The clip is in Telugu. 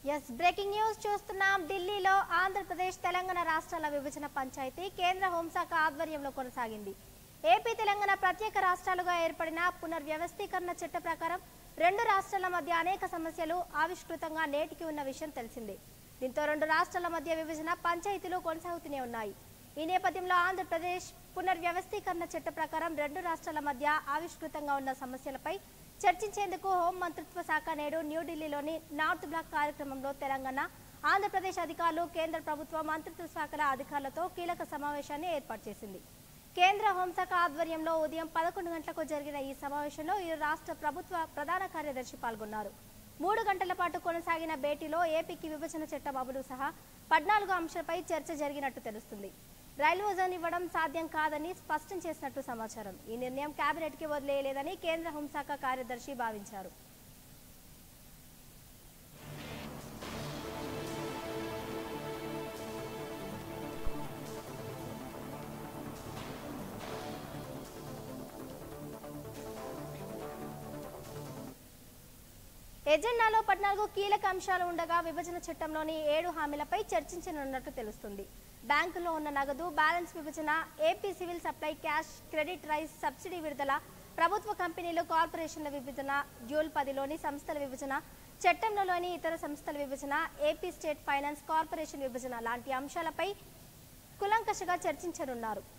ఎస్ బ్రేకింగ్ న్యూస్ చూస్తున్నాం ఢిల్లీలో ఆంధ్రప్రదేశ్ తెలంగాణ రాష్ట్రాల విభజన పంచాయతీ కేంద్ర హోంశాఖ ఆధ్వర్యంలో కొనసాగింది ఏపీ తెలంగాణ ప్రత్యేక రాష్ట్రాలుగా ఏర్పడిన పునర్వ్యవస్థీకరణ చట్ట ప్రకారం రెండు రాష్ట్రాల మధ్య అనేక సమస్యలు ఆవిష్కృతంగా నేటికి ఉన్న విషయం తెలిసిందే దీంతో రెండు రాష్ట్రాల మధ్య విభజన పంచాయతీలు కొనసాగుతూనే ఉన్నాయి ఈ నేపథ్యంలో ఆంధ్రప్రదేశ్ పునర్వ్యవస్థీకరణ చట్ట ప్రకారం రెండు రాష్ట్రాల మధ్య ఆవిష్కృతంగా ఉన్న సమస్యలపై చర్చించేందుకు హోం మంత్రిత్వ శాఖ నేడు న్యూఢిల్లీలోని నార్త్ బ్లాక్ కార్యక్రమంలో తెలంగాణ ఆంధ్రప్రదేశ్ అధికారులు కేంద్ర ప్రభుత్వ మంత్రిత్వ శాఖల అధికారులతో కీలక సమావేశాన్ని ఏర్పాటు చేసింది కేంద్ర హోంశాఖ ఆధ్వర్యంలో ఉదయం పదకొండు గంటలకు జరిగిన ఈ సమావేశంలో ఇరు రాష్ట్ర ప్రభుత్వ ప్రధాన కార్యదర్శి పాల్గొన్నారు మూడు గంటల పాటు కొనసాగిన భేటీలో ఏపీకి విభజన చట్టం అమలు సహా పద్నాలుగు అంశాలపై చర్చ జరిగినట్టు తెలుస్తుంది రైల్వే జోన్ ఇవ్వడం సాధ్యం కాదని స్పష్టం చేసినట్టు సమాచారం ఈ నిర్ణయం కేబినెట్ కి వదిలేయలేదని కేంద్ర హోంశాఖ కార్యదర్శి భావించారు ఎజెండాలో పద్నాలుగు కీలక అంశాలు ఉండగా విభజన చట్టంలోని ఏడు హామీలపై చర్చించనున్నట్టు తెలుస్తుంది బ్యాంకులో ఉన్న నగదు బ్యాలెన్స్ విభజన AP civil supply cash credit rice subsidy విడుదల ప్రభుత్వ కంపెనీలు కార్పొరేషన్ల విభజన డ్యూల్ పదిలోని సంస్థల విభజన చట్టంలోని ఇతర సంస్థల విభజన ఏపీ స్టేట్ ఫైనాన్స్ కార్పొరేషన్ విభజన లాంటి అంశాలపై కులంకషగా చర్చించనున్నారు